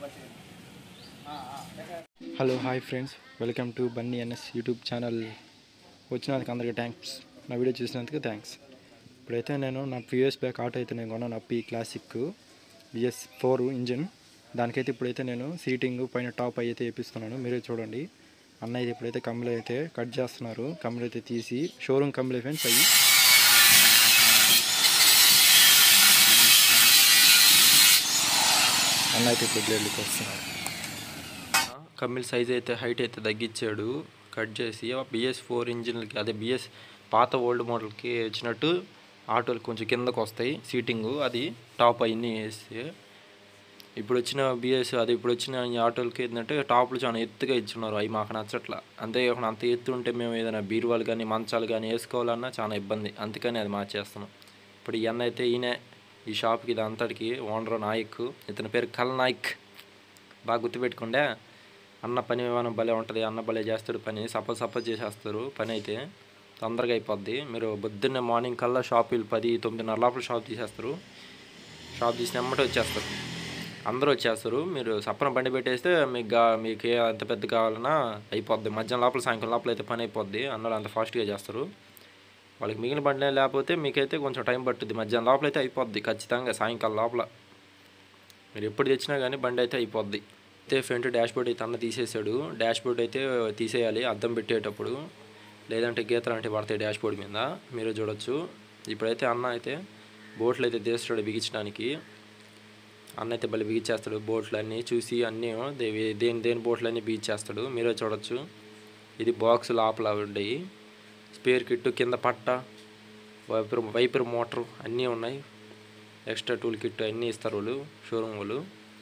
Hello hi friends welcome to Bunny NS YouTube channel వచ్చినందుకు అందరికీ thanks నా వీడియో చూసినందుకు థ్యాంక్స్ ఇప్పుడైతే నేను నా టూ ఇయర్స్ బ్యాక్ ఆటో అయితే నేను కొన్నాను Ape classic BS four engine దానికైతే ఇప్పుడైతే నేను సీటింగ్ పైన టాప్ అయితే వేపిస్తున్నాను మీరే చూడండి అన్న అయితే ఇప్పుడైతే కమ్ములు అయితే కట్ చేస్తున్నారు కమ్ములు అయితే తీసి షోరూమ్ కమ్ములు ఫ్రెండ్స్ అయ్యి అన్న అయితే ఇప్పుడు బ్లేడ్కి వస్తున్నారు కమ్మిల్ సైజ్ అయితే హైట్ అయితే తగ్గించాడు కట్ చేసి బిఎస్ ఫోర్ ఇంజిన్లకి అదే బిఎస్ పాత ఓల్డ్ మోడల్కి వచ్చినట్టు ఆటోలు కొంచెం కిందకు వస్తాయి సీటింగు అది టాప్ అవన్నీ వేసి ఇప్పుడు వచ్చిన బిఎస్ అది ఇప్పుడు వచ్చిన ఈ ఆటోలకి ఏంటంటే టాప్లు చాలా ఎత్తుగా ఇచ్చున్నారు అవి మాకు నచ్చట్లా అంతేకాకుండా అంత ఎత్తు ఉంటే మేము ఏదైనా బీరువాలు కానీ మంచాలు కానీ వేసుకోవాలన్నా చాలా ఇబ్బంది అందుకని అది మార్చేస్తున్నాం ఇప్పుడు ఈ అన్న అయితే ఈయన ఈ షాప్కి ఇది అంతటికి ఓనర్ నాయక్ ఇతని పేరు కల్ నాయక్ బాగా గుర్తుపెట్టుకుంటే అన్న పని విమానం భలే ఉంటుంది అన్న భలే చేస్తాడు పని సపోజ్ సపోజ్ చేసేస్తారు పని అయితే తొందరగా అయిపోద్ది మీరు పొద్దున్నే మార్నింగ్ కల్లా షాప్ వీళ్ళు పది తొమ్మిదిన్నర లోపల షాప్ తీసేస్తారు షాప్ తీసిన ఎమ్మటే వచ్చేస్తారు అందరూ వచ్చేస్తారు మీరు సప్పన బండి పెట్టేస్తే మీకు గా మీకు ఏ ఎంత పెద్ద కావాలన్నా అయిపోద్ది మధ్యాహ్నం లోపల సాయంకాలం లోపల అయితే పని అయిపోద్ది అన్నలు అంత ఫాస్ట్గా చేస్తారు వాళ్ళకి మిగిలిన బండి లేకపోతే మీకైతే కొంచెం టైం పట్టుద్ది మధ్యాహ్నం లోపల అయితే అయిపోద్ది ఖచ్చితంగా సాయంకాలం లోపల మీరు ఎప్పుడు తెచ్చినా కానీ బండి అయితే అయిపోద్ది అయితే ఫ్రంట్ డాష్ బోర్డ్ అయితే అన్న తీసేసాడు డాష్ బోర్డ్ అయితే తీసేయాలి అద్దం పెట్టేటప్పుడు లేదంటే గీతలు అంటే పడతాయి డాష్ బోర్డ్ మీద మీరు చూడొచ్చు ఇప్పుడైతే అన్న అయితే బోట్లు అయితే తీస్తాడు బిగించడానికి అన్న అయితే బలి బిగించేస్తాడు బోట్లు అన్నీ చూసి అన్నీ దే- దేని దేని బోట్లు అన్నీ బిగించేస్తాడు మీరే చూడొచ్చు ఇది బాక్స్ లోపల ఉండయి స్పేర్ కిట్ కింద పట్ట వైపర్ వైపర్ మోటార్ అన్నీ ఉన్నాయి ఎక్స్ట్రా టూల్ కిట్ అన్నీ ఇస్తారు వాళ్ళు షోరూమ్ వాళ్ళు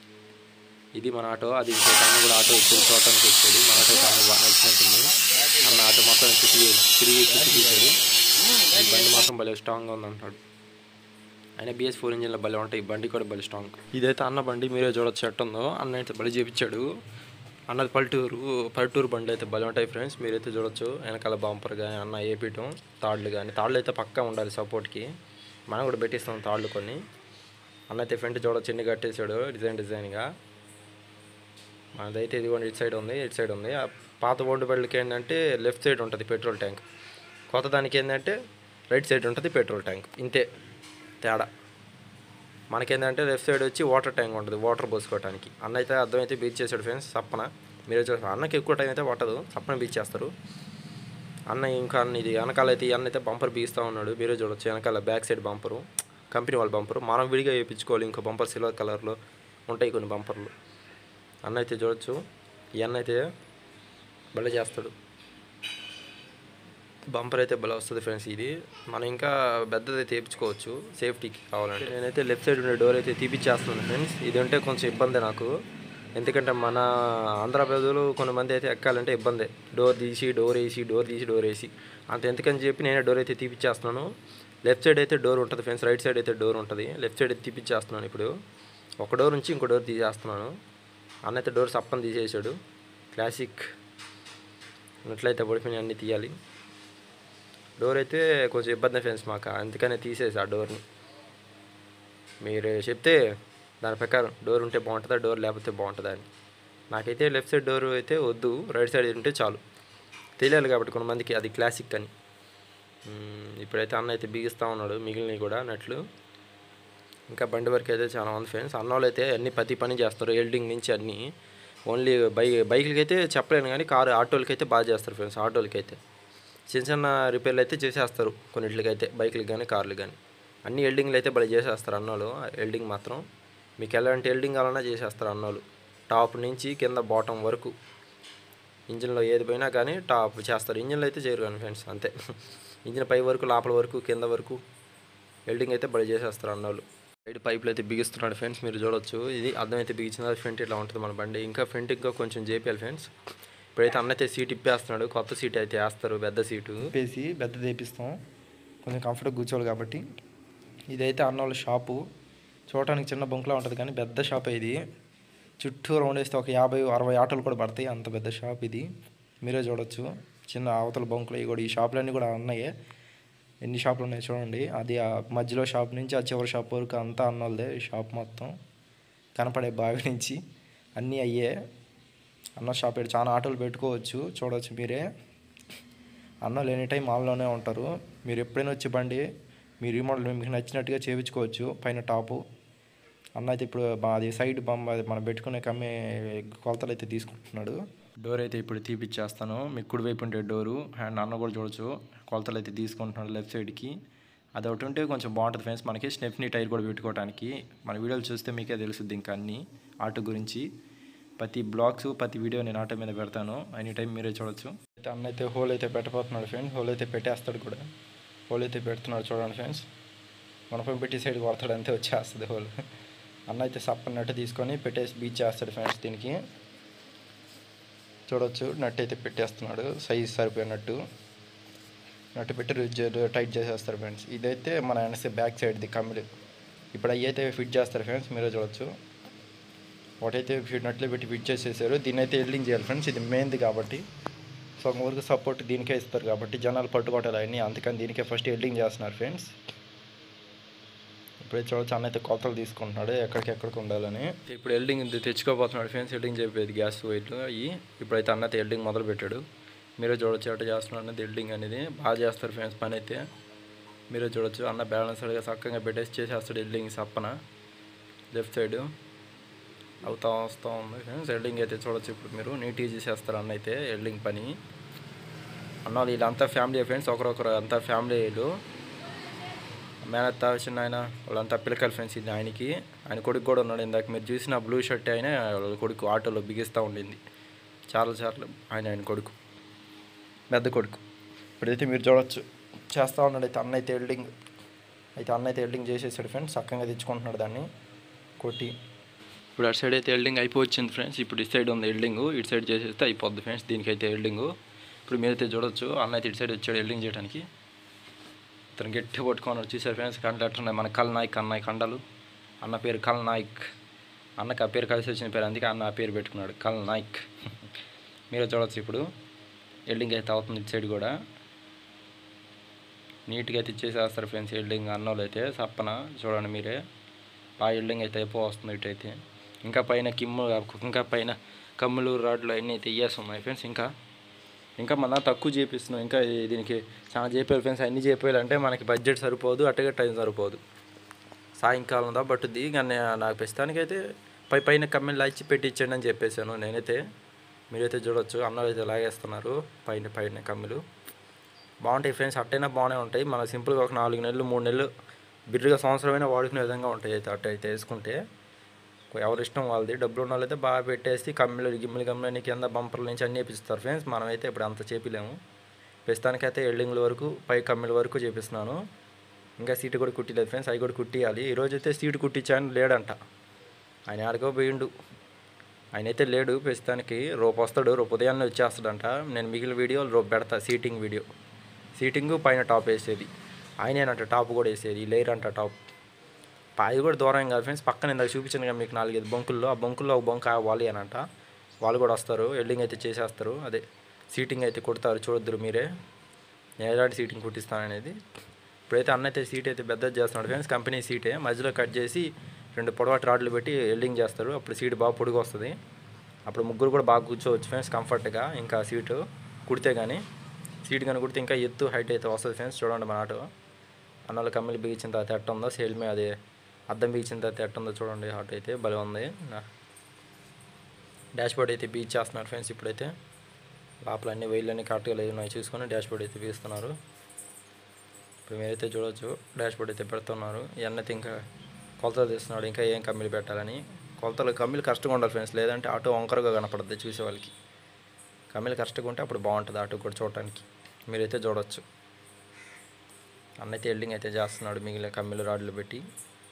ఇది మన ఆటో అది ఇంకో అన్న కూడా ఆటో ఇప్పుడు చూడటానికి వచ్చాడు మన ఆటో చాలా బాగా నచ్చినట్టుంది అన్న ఆటో మొత్తం తిరిగి తిరిగి తిరిగి తీశాడు ఈ బండి మాత్రం భలే స్ట్రాంగ్గా ఉందంటాడు అయినా బిఎస్ ఫోర్ ఇంజిన్లో భలే ఉంటాయి ఈ బండి కూడా భలే స్ట్రాంగ్ ఇదైతే అన్న బండి మీరే చూడొచ్చు ఎట్ట ఉందో అన్న అయితే భలే చేపించాడు అన్నది పల్లెటూరు పల్లెటూరు బండి అయితే భలే ఉంటాయి ఫ్రెండ్స్ మీరైతే చూడొచ్చు వెనకాల బాంపర్ కానీ అన్న వేపించడం తాళ్ళు కానీ తాళ్ళు అయితే పక్కా ఉండాలి సపోర్ట్కి మనం కూడా పెట్టిస్తాం తాళ్ళు కొన్ని అన్న అయితే ఫ్రంట్ చూడొచ్చు ఎన్ని కట్టేసాడు డిజైన్ డిజైన్గా మనదైతే ఇదిగోండి ఇటు సైడ్ ఉంది ఇటు సైడ్ ఉంది ఆ పాత ఓల్డ్ బళ్ళకి ఏంటంటే లెఫ్ట్ సైడ్ ఉంటుంది పెట్రోల్ ట్యాంక్ కొత్త దానికి ఏంటంటే రైట్ సైడ్ ఉంటుంది పెట్రోల్ ట్యాంక్ ఇంతే తేడా మనకేంటంటే లెఫ్ట్ సైడ్ వచ్చి వాటర్ ట్యాంక్ ఉంటుంది వాటర్ పోసుకోవడానికి అన్న అయితే అర్థమైతే బీచ్ చేశాడు ఫ్రెండ్స్ సప్పన మీరే చూస్తారు అన్నకి ఎక్కువ టైం అయితే పట్టదు సప్పన బీచ్ చేస్తారు అన్న ఇంకా అన్న ఇది వెనకాల అయితే ఈ అన్న అయితే బంపర్ బీస్తూ ఉన్నాడు మీరే చూడొచ్చు వెనకాల బ్యాక్ సైడ్ బంపరు కంపెనీ వాళ్ళ బంపరు మనం విడిగా వేయించుకోవాలి ఇంకో బంపర్ సిల్వర్ కలర్లో ఉంటాయి కొన్ని బంపర్లు అన్న అయితే చూడొచ్చు ఈ అన్న అయితే భలే చేస్తాడు బంపర్ అయితే భలే వస్తుంది ఫ్రెండ్స్ ఇది మనం ఇంకా పెద్దది తీపించుకోవచ్చు సేఫ్టీకి కావాలంటే నేనైతే లెఫ్ట్ సైడ్ ఉండే డోర్ అయితే తీపిచ్చేస్తున్నాను ఫ్రెండ్స్ ఇది ఉంటే కొంచెం ఇబ్బంది నాకు ఎందుకంటే మన ఆంధ్ర ప్రజలు కొంతమంది అయితే ఎక్కాలంటే ఇబ్బంది డోర్ తీసి డోర్ వేసి డోర్ తీసి డోర్ వేసి అంత ఎందుకని చెప్పి నేనే డోర్ అయితే తీపిచ్చేస్తున్నాను లెఫ్ట్ సైడ్ అయితే డోర్ ఉంటుంది ఫ్రెండ్స్ రైట్ సైడ్ అయితే డోర్ ఉంటుంది లెఫ్ట్ సైడ్ అయితే తీపిచ్చేస్తున్నాను ఇప్పుడు ఒక డోర్ నుంచి ఇంకో డోర్ తీసేస్తున్నాను అన్న అయితే డోర్ సప్పని తీసేసాడు క్లాసిక్ ఉన్నట్లయితే పడిపోయిన అన్నీ తీయాలి డోర్ అయితే కొంచెం ఇబ్బంది ఫ్రెండ్స్ మాకు అందుకనే తీసేసి ఆ డోర్ని మీరు చెప్తే దాని ప్రకారం డోర్ ఉంటే బాగుంటుందా డోర్ లేకపోతే బాగుంటుందా అని నాకైతే లెఫ్ట్ సైడ్ డోర్ అయితే వద్దు రైట్ సైడ్ ఉంటే చాలు తెలియాలి కాబట్టి కొంతమందికి అది క్లాసిక్ అని మ్మ్, ఇప్పుడైతే అన్న అయితే బిగిస్తూ ఉన్నాడు మిగిలినవి కూడా నట్లు ఇంకా బండి వరకు అయితే చాలా ఉంది ఫ్రెండ్స్ అన్న వాళ్ళు అయితే అన్ని ప్రతి పని చేస్తారు ఎల్డింగ్ నుంచి అన్నీ ఓన్లీ బై బైకులకి అయితే చెప్పలేను కానీ కారు ఆటోలకి అయితే బాగా చేస్తారు ఫ్రెండ్స్ ఆటోలకి అయితే చిన్న చిన్న రిపేర్లు అయితే చేసేస్తారు కొన్నిటికైతే బైకులకి కానీ కార్లు కానీ అన్ని ఎల్డింగ్లు అయితే భలే చేసేస్తారు అన్నోళ్ళు ఎల్డింగ్ మాత్రం మీకు ఎలాంటి ఎల్డింగ్ కావాలన్నా చేసేస్తారు అన్నోళ్ళు టాప్ నుంచి కింద బాటం వరకు ఇంజిన్లో ఏది పోయినా కానీ టాప్ చేస్తారు ఇంజిన్లో అయితే చేయరు కానీ ఫ్రెండ్స్ అంతే ఇంజిన్ పై వరకు లోపల వరకు కింద వరకు వెల్డింగ్ అయితే బడి చేసేస్తారు అన్నోళ్ళు సైడ్ పైపులు అయితే బిగిస్తున్నాడు ఫ్రెండ్స్ మీరు చూడొచ్చు ఇది అర్థం అయితే బిగించిన ఫ్రంట్ ఇట్లా ఉంటుంది మన బండి ఇంకా ఫ్రంట్ ఇంకా కొంచెం చేపియాలి ఫ్రెండ్స్ ఇప్పుడైతే అన్న అయితే సీట్ ఇప్పేస్తున్నాడు కొత్త సీట్ అయితే వేస్తారు పెద్ద సీటు ఇప్పేసి పెద్దది వేపిస్తాం కొంచెం కంఫర్ట్గా కూర్చోవాలి కాబట్టి ఇదైతే అన్న వాళ్ళ షాపు చూడటానికి చిన్న బొంకులా ఉంటుంది కానీ పెద్ద షాప్ ఇది చుట్టూ రౌండ్ వేస్తే ఒక యాభై అరవై ఆటోలు కూడా పడతాయి అంత పెద్ద షాప్ ఇది మీరే చూడొచ్చు చిన్న అవతల బొంకులు ఇవి కూడా ఈ షాపులన్నీ కూడా ఉన్నాయే ఎన్ని షాపులు ఉన్నాయి చూడండి అది ఆ మధ్యలో షాప్ నుంచి ఆ చివరి షాప్ వరకు అంతా అన్నోళ్ళదే ఈ షాప్ మొత్తం కనపడే బావి నుంచి అన్నీ అయ్యే అన్న షాప్ ఇక్కడ చాలా ఆటోలు పెట్టుకోవచ్చు చూడవచ్చు మీరే అన్నలు ఎనీ టైం మాల్లోనే ఉంటారు మీరు ఎప్పుడైనా వచ్చి బండి మీ రీమోడల్ మీకు నచ్చినట్టుగా చేయించుకోవచ్చు పైన టాపు అన్న అయితే ఇప్పుడు బా- అది సైడ్ బొమ్మ అది మనం పెట్టుకునే కమ్మే కొలతలు అయితే తీసుకుంటున్నాడు డోర్ అయితే ఇప్పుడు తీపిచ్చేస్తాను మీకు కుడివైపు ఉంటే డోరు అండ్ అన్న కూడా చూడొచ్చు కొలతలు అయితే తీసుకుంటున్నాడు లెఫ్ట్ సైడ్కి అది ఒకటి ఉంటే కొంచెం బాగుంటుంది ఫ్రెండ్స్ మనకి స్నెప్ని టైర్ కూడా పెట్టుకోవడానికి మన వీడియోలు చూస్తే మీకే తెలుస్తుంది ఇంకా అన్ని ఆటో గురించి ప్రతి బ్లాగ్స్ ప్రతి వీడియో నేను ఆటో మీద పెడతాను ఎనీ టైం మీరే చూడొచ్చు అయితే అన్న అయితే హోల్ అయితే పెట్టబోతున్నాడు ఫ్రెండ్స్ హోల్ అయితే పెట్టేస్తాడు కూడా హోల్ అయితే పెడుతున్నాడు చూడండి ఫ్రెండ్స్ మనపై పెట్టి సైడ్ కొడతాడు అంతే వచ్చేస్తుంది హోల్ అన్న అయితే సప్పని నట్టు తీసుకొని పెట్టేసి బీచ్ చేస్తాడు ఫ్రెండ్స్ దీనికి చూడొచ్చు నట్టు అయితే పెట్టేస్తున్నాడు సైజ్ సరిపోయినట్టు నట్టు పెట్టి రిజ్ టైట్ చేసేస్తారు ఫ్రెండ్స్ ఇదైతే మన ఎన్ఎస్ఏ బ్యాక్ సైడ్ది కమ్మిడి ఇప్పుడు అవి అయితే ఫిట్ చేస్తారు ఫ్రెండ్స్ మీరే చూడొచ్చు ఒకటైతే ఫిట్ నట్లు పెట్టి ఫిట్ చేసేసారు దీన్ని అయితే ఎల్డింగ్ చేయాలి ఫ్రెండ్స్ ఇది మెయిన్ది కాబట్టి సగం వరకు సపోర్ట్ దీనికే ఇస్తారు కాబట్టి జనాలు పట్టుకోవటాలు అవన్నీ అందుకని దీనికే ఫస్ట్ ఎల్డింగ్ చేస్తున్నారు ఫ్రెండ్స్ ఇప్పుడే చూడొచ్చు అన్న అయితే కొలతలు తీసుకుంటున్నాడు ఎక్కడికి ఎక్కడికి ఉండాలని ఇప్పుడు ఎల్డింగ్ తెచ్చుకోబోతున్నాడు ఫ్రెండ్స్ ఎల్డింగ్ చెప్పేది గ్యాస్ వైట్లు అవి ఇప్పుడైతే అన్న అయితే ఎల్డింగ్ మొదలు పెట్టాడు మీరే చూడొచ్చు ఎట్లా చేస్తున్నాడు అనేది ఎల్డింగ్ అనేది బాగా చేస్తారు ఫ్రెండ్స్ పని అయితే మీరే చూడొచ్చు అన్న బ్యాలెన్స్డ్గా చక్కగా పెట్టేసి చేసేస్తాడు ఎల్డింగ్ సప్పన లెఫ్ట్ సైడ్ అవుతా వస్తూ ఉంది ఫ్రెండ్స్ ఎల్డింగ్ అయితే చూడొచ్చు ఇప్పుడు మీరు నీట్గా చేసేస్తారు అన్న అయితే ఎల్డింగ్ పని అన్న వాళ్ళు వీళ్ళంతా ఫ్యామిలీ ఫ్రెండ్స్ ఒకరొకరు అంతా ఫ్యామిలీలు మేనత్త చిన్న ఆయన వాళ్ళంతా పిల్లకాయల ఫ్రెండ్స్ ఇది ఆయనకి ఆయన కొడుకు కూడా ఉన్నాడు ఇందాక మీరు చూసిన బ్లూ షర్ట్ అయినా వాళ్ళ కొడుకు ఆటోలో బిగిస్తూ ఉండింది చాలా సార్లు ఆయన ఆయన కొడుకు పెద్ద కొడుకు ఇప్పుడైతే మీరు చూడొచ్చు చేస్తూ ఉన్నాడు అయితే అన్న అయితే ఎల్డింగ్ అయితే అన్న అయితే ఎల్డింగ్ చేసేసాడు ఫ్రెండ్స్ చక్కగా తెచ్చుకుంటున్నాడు దాన్ని కొట్టి ఇప్పుడు అటు సైడ్ అయితే ఎల్డింగ్ అయిపోవచ్చింది ఫ్రెండ్స్ ఇప్పుడు ఇటు సైడ్ ఉంది ఎల్డింగ్ ఇటు సైడ్ చేసేస్తే అయిపోద్ది ఫ్రెండ్స్ దీనికైతే ఎల్డింగ్ ఇప్పుడు మీరైతే చూడొచ్చు అన్న అయితే ఇటు సైడ్ వచ్చాడు ఎల్డింగ్ చేయడానికి ఇతను గట్టి పట్టుకొని చూసారు ఫ్రెండ్స్ కండలు ఎట్టున్నాయి మన కల్ నాయక్ అన్నాయి కండలు అన్న పేరు కల్ నాయక్ అన్నకి ఆ పేరు కలిసి వచ్చిన పేరు అందుకే అన్న ఆ పేరు పెట్టుకున్నాడు కల్ నాయక్ మీరే చూడొచ్చు ఇప్పుడు ఎల్డింగ్ అయితే అవుతుంది ఇటు సైడ్ కూడా నీట్గా అయితే ఇచ్చేసేస్తారు ఫ్రెండ్స్ ఎల్డింగ్ అన్నోళ్ళు అయితే సప్పన చూడండి మీరే బాగా ఎల్డింగ్ అయితే అయిపో వస్తుంది ఇటు అయితే ఇంకా పైన కిమ్ము ఇంకా పైన కమ్ములు రాడ్లు అన్నీ అయితే ఇయ్యేసి ఉన్నాయి ఫ్రెండ్స్ ఇంకా ఇంకా మన తక్కువ చేపిస్తున్నాం ఇంకా ఈ- దీనికి చాలా చేపేయాలి ఫ్రెండ్స్ అన్ని చేపేయాలంటే మనకి బడ్జెట్ సరిపోదు అట్టగా టైం సరిపోదు సాయంకాలం దా పట్టుద్ది కానీ నాకు ప్రస్తుతానికైతే పై పైన కమ్మెలు ఇచ్చి పెట్టి ఇచ్చేయండి అని చెప్పేశాను నేనైతే మీరైతే చూడొచ్చు అన్నలు అయితే లాగేస్తున్నారు పైన పైన కమ్మెలు బాగుంటాయి ఫ్రెండ్స్ అట్టైనా బాగానే ఉంటాయి మన సింపుల్గా ఒక నాలుగు నెలలు మూడు నెలలు బిర్రుగా సంవత్సరమైనా వాడుకునే విధంగా ఉంటాయి అయితే అట్ట అయితే వేసుకుంటే ఎవరి ఇష్టం వాళ్ళది డబ్బులు ఉన్న వాళ్ళైతే బాగా పెట్టేసి కమ్మిలు గిమ్మిలు గమ్మిని కింద బంపర్ల నుంచి అన్నీ వేపిస్తారు ఫ్రెండ్స్ మనమైతే ఇప్పుడు అంత చేపిలేము ప్రస్తుతానికైతే ఎల్డింగ్ల వరకు పై కమ్మిల వరకు చేపిస్తున్నాను ఇంకా సీటు కూడా కుట్టిలేదు ఫ్రెండ్స్ అవి కూడా కుట్టియాలి ఈరోజు అయితే సీటు కుట్టించాను లేడంట ఆయన ఆడికో పోయిండు ఆయన అయితే లేడు ప్రస్తుతానికి రేపు వస్తాడు రేపు ఉదయాన్నే వచ్చేస్తాడంట నేను మిగిలిన వీడియో రేపు పెడతా సీటింగ్ వీడియో సీటింగ్ పైన టాప్ వేసేది ఆయనేనంట టాప్ కూడా వేసేది లేయర్ అంట టాప్ అది కూడా దూరం కాదు ఫ్రెండ్స్ పక్కన ఇందాక చూపించాను కదా మీకు నాలుగైదు బంకుల్లో ఆ బంకుల్లో ఒక బంక్ వాళ్ళు అనంట వాళ్ళు కూడా వస్తారు ఎల్డింగ్ అయితే చేసేస్తారు అదే సీటింగ్ అయితే కొడతారు చూడొద్దురు మీరే నేను ఎలాంటి సీటింగ్ కుట్టిస్తాను అనేది ఇప్పుడైతే అన్న అయితే సీట్ అయితే పెద్దది చేస్తున్నాడు ఫ్రెండ్స్ కంపెనీ సీటే మధ్యలో కట్ చేసి రెండు పొడవాటి రాడ్లు పెట్టి ఎల్డింగ్ చేస్తారు అప్పుడు సీట్ బాగా పొడుగు వస్తుంది అప్పుడు ముగ్గురు కూడా బాగా కూర్చోవచ్చు ఫ్రెండ్స్ కంఫర్ట్గా ఇంకా సీటు కుడితే కానీ సీట్ కానీ కుడితే ఇంకా ఎత్తు హైట్ అయితే వస్తుంది ఫ్రెండ్స్ చూడండి మన ఆటో అన్నలు కమ్మిలు బిగించిన తర్వాత ఎట్ట ఉందో సేల్ మీద అది అద్దం బిగించిన తర్వాత ఎట్ట ఉందో చూడండి ఆటో అయితే భలే ఉంది డాష్ బోర్డ్ అయితే బీచ్ చేస్తున్నారు ఫ్రెండ్స్ ఇప్పుడైతే లోపల అన్ని వైర్లు అన్ని కరెక్ట్గా లేదు ఉన్నాయి చూసుకొని డాష్ బోర్డ్ అయితే బీస్తున్నారు ఇప్పుడు మీరైతే చూడొచ్చు డాష్ బోర్డ్ అయితే పెడుతున్నారు ఎన్నైతే ఇంకా కొలతలు తీస్తున్నాడు ఇంకా ఏం కమ్మీలు పెట్టాలని కొలతలు కమ్మీలు కష్టంగా ఉండాలి ఫ్రెండ్స్ లేదంటే ఆటో వంకరగా కనపడుద్ది చూసే వాళ్ళకి కమ్మీలు కష్టంగా ఉంటే అప్పుడు బాగుంటుంది ఆటో కూడా చూడటానికి మీరైతే చూడొచ్చు అన్నైతే ఎల్డింగ్ అయితే చేస్తున్నాడు మిగిలిన కమ్మీలు రాడ్లు పెట్టి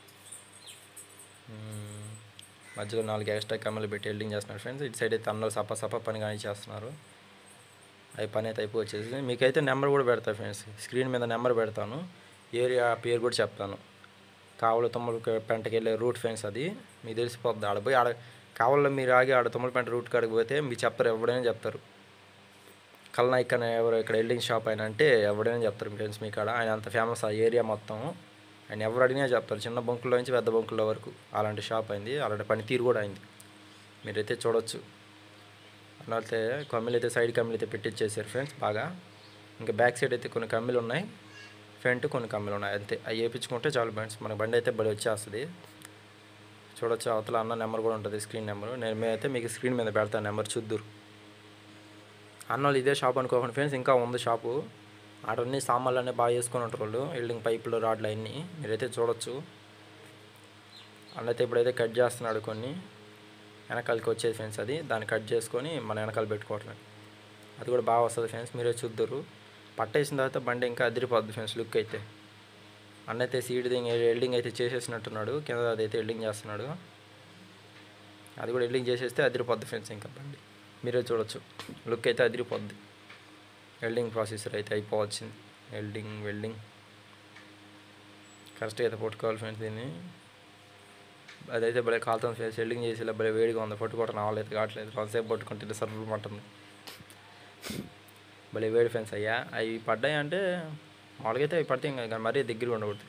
మ్మ్. మధ్యలో నాలుగు ఎక్స్ట్రా కమ్మలు పెట్టి ఎల్డింగ్ చేస్తున్నారు ఫ్రెండ్స్ ఇటు సైడ్ అయితే అన్నలు సప సప పని కానీ చేస్తున్నారు అవి పని అయితే అయిపోయి వచ్చేసి మీకైతే నెంబర్ కూడా పెడతా ఫ్రెండ్స్ స్క్రీన్ మీద నెంబర్ పెడతాను ఏరియా పేరు కూడా చెప్తాను కావలి తొమ్మల పెంటకి వెళ్ళే రూట్ ఫ్రెండ్స్ అది మీకు తెలిసిపోద్ది ఆడ పోయి ఆడ కావాలో మీరు ఆగి ఆడ తొమ్మల పెంట రూట్ కాడికి పోతే మీరు చెప్తారు ఎవడైనా చెప్తారు కల్నాయక్ అనే ఎవరు ఇక్కడ ఎల్డింగ్ షాప్ ఆయన అంటే ఎవడైనా చెప్తారు ఫ్రెండ్స్ మీ కాడ ఆయన అంత ఫేమస్ ఆ ఏరియా మొత్తం ఆయన ఎవరు అడిగినా చెప్తారు చిన్న బంకుల్లో నుంచి పెద్ద బంకుల్లో వరకు అలాంటి షాప్ అయింది అలాంటి పనితీరు కూడా అయింది మీరైతే చూడొచ్చు అయితే కమ్మిలు అయితే సైడ్ కమ్మిలు అయితే పెట్టించేసారు ఫ్రెండ్స్ బాగా ఇంకా బ్యాక్ సైడ్ అయితే కొన్ని కమ్మిలు ఉన్నాయి ఫ్రంట్ కొన్ని కమ్మిలు ఉన్నాయి అంతే అవి వేయించుకుంటే చాలు ఫ్రెండ్స్ మన బండి అయితే బడి వచ్చేస్తుంది చూడొచ్చు అవతల అన్న నెంబర్ కూడా ఉంటుంది స్క్రీన్ నెంబర్ నేను మేమైతే మీకు స్క్రీన్ మీద పెడతాను నెంబర్ చూద్దురు అన్న వాళ్ళు ఇదే షాప్ అనుకోకండి ఫ్రెండ్స్ ఇంకా ఉంది షాపు ఆడన్నీ సామాన్లు అన్నీ బాగా వేసుకొని ఉంటారు వాళ్ళు వెల్డింగ్ పైపులు రాడ్లు అన్నీ మీరైతే చూడొచ్చు అన్నైతే ఇప్పుడైతే కట్ చేస్తున్నాడు కొన్ని వెనకాలకి వచ్చేది ఫ్రెండ్స్ అది దాన్ని కట్ చేసుకొని మన వెనకాల పెట్టుకోవటం అది కూడా బాగా వస్తుంది ఫ్రెండ్స్ మీరే చూద్దరు పట్టేసిన తర్వాత బండి ఇంకా అదిరిపోద్ది ఫ్రెండ్స్ లుక్ అయితే అన్న అయితే సీడ్ ఎల్డింగ్ అయితే చేసేసినట్టున్నాడు కింద అదైతే ఎల్డింగ్ చేస్తున్నాడు అది కూడా ఎల్డింగ్ చేసేస్తే అదిరిపోద్ది ఫ్రెండ్స్ ఇంకా బండి మీరే చూడొచ్చు లుక్ అయితే అదిరిపోద్ది వెల్డింగ్ ప్రాసెసర్ అయితే అయిపోవచ్చింది వెల్డింగ్ వెల్డింగ్ కరెక్ట్గా అయితే పట్టుకోవాలి ఫ్రెండ్స్ దీన్ని అదైతే భలే కాలుతుంది ఫ్రెండ్స్ వెల్డింగ్ చేసి ఇలా భలే వేడిగా ఉంది పట్టుకోవటం రావలేదు కావట్లేదు కొంతసేపు పట్టుకుంటే సర్వులు మంటుంది భలే వేడి ఫ్రెండ్స్ అయ్యా అవి పడ్డాయి అంటే మామూలుగా అయితే అవి పడితే ఇంకా మరీ దగ్గర ఉండకూడదు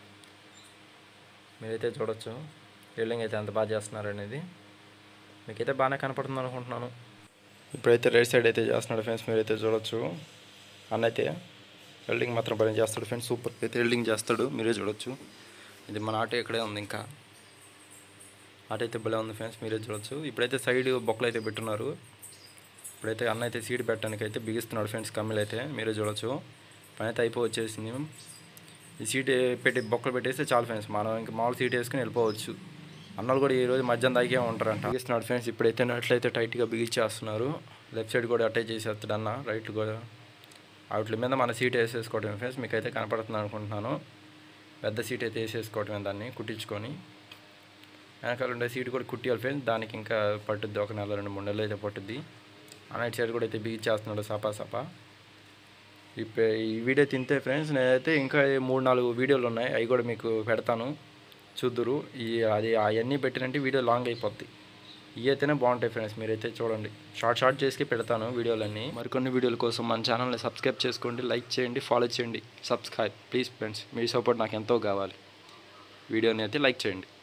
మీరైతే చూడొచ్చు వెల్డింగ్ అయితే ఎంత బాగా చేస్తున్నారు అనేది మీకైతే బాగానే కనపడుతుంది అనుకుంటున్నాను ఇప్పుడైతే రైట్ సైడ్ అయితే చేస్తున్నాడు ఫ్రెండ్స్ మీరైతే చూడొచ్చు అన్న అయితే వెల్డింగ్ మాత్రం పని చేస్తాడు ఫ్రెండ్స్ సూపర్ అయితే వెల్డింగ్ చేస్తాడు మీరే చూడొచ్చు ఇది మన ఆటో ఇక్కడే ఉంది ఇంకా ఆటో అయితే భలే ఉంది ఫ్రెండ్స్ మీరే చూడొచ్చు ఇప్పుడైతే సైడ్ బొక్కలు అయితే పెట్టున్నారు ఇప్పుడైతే అన్న అయితే సీట్ పెట్టడానికి అయితే బిగిస్తున్నాడు ఫ్రెండ్స్ కమ్మిలు అయితే మీరే చూడొచ్చు పని అయితే అయిపో వచ్చేసింది ఈ సీట్ పెట్టి బొక్కలు పెట్టేస్తే చాలు ఫ్రెండ్స్ మనం ఇంకా మామూలు సీట్ వేసుకుని వెళ్ళిపోవచ్చు అన్నలు కూడా ఈరోజు మధ్యాహ్నం దాకే ఉంటారంట బిగిస్తున్నాడు ఫ్రెండ్స్ ఇప్పుడైతే నట్లయితే టైట్గా బిగించేస్తున్నారు లెఫ్ట్ సైడ్ కూడా అటాచ్ చేసేస్తాడు అన్న రైట్ కూడా వాటి మీద మన సీట్ వేసేసుకోవటం ఫ్రెండ్స్ మీకు అయితే కనపడుతుంది అనుకుంటున్నాను పెద్ద సీట్ అయితే వేసేసుకోవటమే దాన్ని కుట్టించుకొని వెనకాల ఉండే సీట్ కూడా కుట్టియాలి ఫ్రెండ్స్ దానికి ఇంకా పట్టుద్ది ఒక నెల రెండు మూడు నెలలు అయితే పట్టుద్ది అన్నటి సైడ్ కూడా అయితే బిగించేస్తున్నాడు సపా సపా ఇప్పుడు ఈ వీడియో తింటే ఫ్రెండ్స్ నేనైతే ఇంకా మూడు నాలుగు వీడియోలు ఉన్నాయి అవి కూడా మీకు పెడతాను చూద్దురు ఈ అది అవన్నీ పెట్టినంటే వీడియో లాంగ్ అయిపోద్ది ఇవి అయితేనే బాగుంటాయి ఫ్రెండ్స్ మీరైతే చూడండి షార్ట్ షార్ట్ చేసి పెడతాను వీడియోలన్నీ మరికొన్ని వీడియోల కోసం మన ఛానల్ని సబ్స్క్రైబ్ చేసుకోండి లైక్ చేయండి ఫాలో చేయండి సబ్స్క్రైబ్ ప్లీజ్ ఫ్రెండ్స్ మీ సపోర్ట్ నాకు ఎంతో కావాలి వీడియోని అయితే లైక్ చేయండి